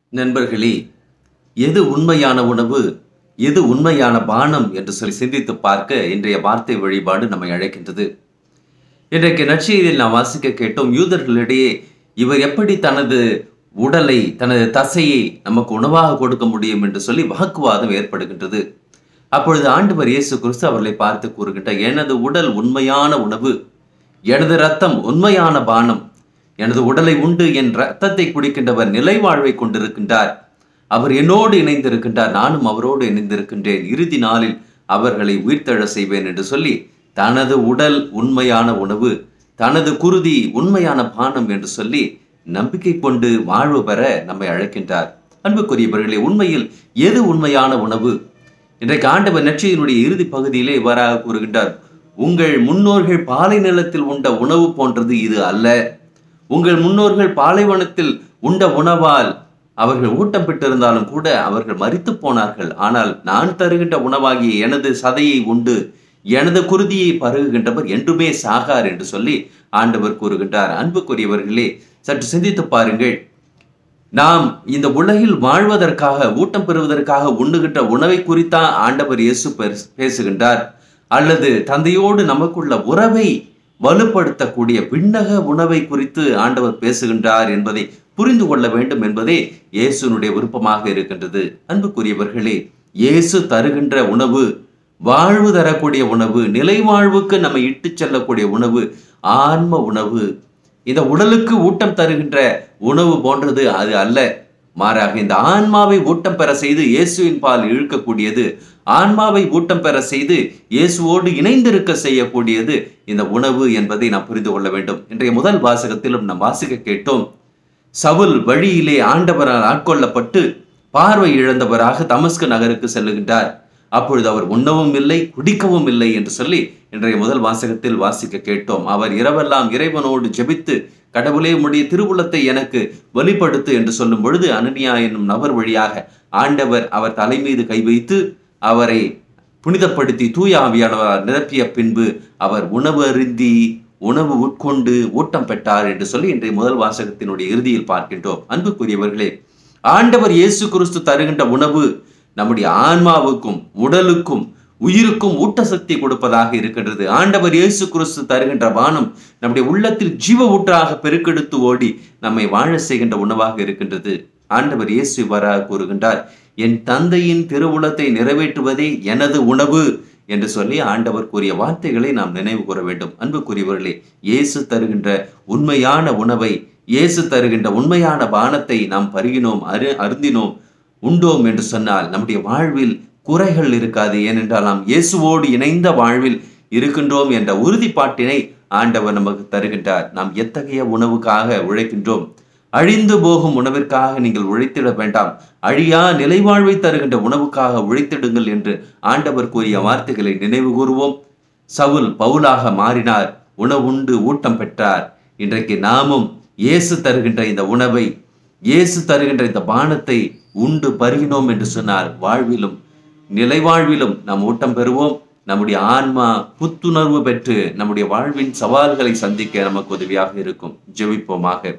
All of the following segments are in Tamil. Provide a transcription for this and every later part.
நண்பர்களே எது உண்மையான உணவு எது உண்மையான பானம் என்று சொல்லி சிந்தித்து பார்க்க இன்றைய வார்த்தை வழிபாடு நம்மை அழைக்கின்றது இன்றைக்கு நற்செய்தியில் நாம் வாசிக்க கேட்டோம் யூதர்களிடையே இவர் எப்படி தனது உடலை தனது தசையை நமக்கு உணவாக கொடுக்க முடியும் என்று சொல்லி வாக்குவாதம் ஏற்படுகின்றது அப்பொழுது ஆண்டவர் இயேசு கிறிஸ்து அவர்களை பார்த்து கூறுகின்றார் எனது உடல் உண்மையான உணவு எனது ரத்தம் உண்மையான பானம் எனது உடலை உண்டு என் ரத்தத்தை குடிக்கின்றவர் நிலை வாழ்வை கொண்டிருக்கின்றார் அவர் என்னோடு இணைந்திருக்கின்றார் நானும் அவரோடு இணைந்திருக்கின்றேன் இறுதி நாளில் அவர்களை உயிர்த்தெழ செய்வேன் என்று சொல்லி தனது உடல் உண்மையான உணவு தனது குருதி உண்மையான பானம் என்று சொல்லி நம்பிக்கை கொண்டு வாழ்வு பெற நம்மை அழைக்கின்றார் அன்புக்குரியவர்களே உண்மையில் எது உண்மையான உணவு இன்றைக்கு ஆண்டவர் நற்செய்தியினுடைய இறுதி பகுதியிலே இவ்வாறாக கூறுகின்றார் உங்கள் முன்னோர்கள் பாலை நிலத்தில் உண்ட உணவு போன்றது இது அல்ல உங்கள் முன்னோர்கள் பாலைவனத்தில் உண்ட உணவால் அவர்கள் ஊட்டம் பெற்றிருந்தாலும் கூட அவர்கள் மரித்து போனார்கள் ஆனால் நான் தருகின்ற உணவாகிய எனது சதையை உண்டு எனது குருதியை பருகுகின்றவர் என்றுமே சாகார் என்று சொல்லி ஆண்டவர் கூறுகின்றார் அன்புக்குரியவர்களே சற்று சிந்தித்து பாருங்கள் நாம் இந்த உலகில் வாழ்வதற்காக ஊட்டம் பெறுவதற்காக உண்ணுகின்ற உணவை குறித்தான் ஆண்டவர் இயேசு பேச- பேசுகின்றார் அல்லது தந்தையோடு நமக்குள்ள உறவை வலுப்படுத்தக்கூடிய விண்ணக உணவை குறித்து ஆண்டவர் பேசுகின்றார் என்பதை புரிந்து கொள்ள வேண்டும் என்பதே இயேசுனுடைய விருப்பமாக இருக்கின்றது அன்புக்குரியவர்களே இயேசு தருகின்ற உணவு வாழ்வு தரக்கூடிய உணவு நிலை வாழ்வுக்கு நம்மை இட்டுச் செல்லக்கூடிய உணவு ஆன்ம உணவு இந்த உடலுக்கு ஊட்டம் தருகின்ற உணவு போன்றது அது அல்ல மாறாக இந்த ஆன்மாவை ஊட்டம் பெற செய்து இயேசுவின் பால் இழுக்கக்கூடியது ஆன்மாவை ஊட்டம் பெற செய்து இயேசுவோடு இணைந்திருக்க செய்யக்கூடியது இந்த உணவு என்பதை நாம் புரிந்து கொள்ள வேண்டும் இன்றைய முதல் வாசகத்திலும் நாம் வாசிக்க கேட்டோம் சவுல் வழியிலே ஆண்டவரால் ஆட்கொள்ளப்பட்டு பார்வை இழந்தவராக தமஸ்கு நகருக்கு செல்லுகின்றார் அப்பொழுது அவர் உண்ணவும் இல்லை குடிக்கவும் இல்லை என்று சொல்லி இன்றைய முதல் வாசகத்தில் வாசிக்க கேட்டோம் அவர் இரவெல்லாம் இறைவனோடு ஜெபித்து கடவுளே உம்முடைய திருவுளத்தை எனக்கு வெளிப்படுத்து என்று சொல்லும் பொழுது அனனியா என்னும் நபர் வழியாக ஆண்டவர் அவர் தலை மீது கை வைத்து அவரை புனிதப்படுத்தி தூய ஆவியானவரால் நிரப்பிய பின்பு அவர் உணவு அருந்தி உணவு உட்கொண்டு ஊட்டம் பெற்றார் என்று சொல்லி இன்றைய முதல் வாசகத்தினுடைய இறுதியில் பார்க்கின்றோம் அன்புக்குரியவர்களே ஆண்டவர் இயேசு கிறிஸ்து தருகின்ற உணவு நம்முடைய ஆன்மாவுக்கும் உடலுக்கும் உயிருக்கும் ஊட்டசக்தி கொடுப்பதாக இருக்கின்றது ஆண்டவர் இயேசு கிறிஸ்து தருகின்ற பானம் நம்முடைய உள்ளத்தில் ஜீவ ஊற்றாக பெருக்கெடுத்து ஓடி நம்மை வாழ செய்கின்ற உணவாக இருக்கின்றது ஆண்டவர் இயேசு இவ்வாறாக கூறுகின்றார் என் தந்தையின் திருவுளத்தை நிறைவேற்றுவதே எனது உணவு என்று சொல்லி ஆண்டவர் கூறிய வார்த்தைகளை நாம் நினைவு கூற வேண்டும் அன்புக்குரியவர்களே இயேசு தருகின்ற உண்மையான உணவை இயேசு தருகின்ற உண்மையான பானத்தை நாம் பருகினோம் அரு அருந்தினோம் உண்டோம் என்று சொன்னால் நம்முடைய வாழ்வில் குறைகள் இருக்காது ஏனென்றால் நாம் இயேசுவோடு இணைந்த வாழ்வில் இருக்கின்றோம் என்ற உறுதிப்பாட்டினை ஆண்டவர் நமக்கு தருகின்றார் நாம் எத்தகைய உணவுக்காக உழைக்கின்றோம் அழிந்து போகும் உணவிற்காக நீங்கள் உழைத்திட வேண்டாம் அழியா நிலைவாழ்வை தருகின்ற உணவுக்காக உழைத்திடுங்கள் என்று ஆண்டவர் கூறிய வார்த்தைகளை நினைவு கூறுவோம் சவுல் பவுலாக மாறினார் உணவுண்டு ஊட்டம் பெற்றார் இன்றைக்கு நாமும் இயேசு தருகின்ற இந்த உணவை இயேசு தருகின்ற இந்த பானத்தை உண்டு பருகினோம் என்று சொன்னால் வாழ்விலும் நிலைவாழ்விலும் நாம் ஊட்டம் பெறுவோம் நம்முடைய ஆன்மா புத்துணர்வு பெற்று நம்முடைய வாழ்வின் சவால்களை சந்திக்க நமக்கு உதவியாக இருக்கும் ஜெபிப்போமாக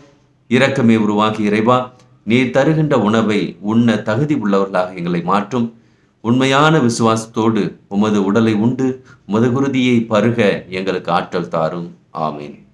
இரக்கமே உருவாகி இறைவா நீர் தருகின்ற உணவை உண்ண தகுதி உள்ளவர்களாக எங்களை மாற்றும் உண்மையான விசுவாசத்தோடு உமது உடலை உண்டு உமது குருதியை பருக எங்களுக்கு ஆற்றல் தாரும் ஆமீன்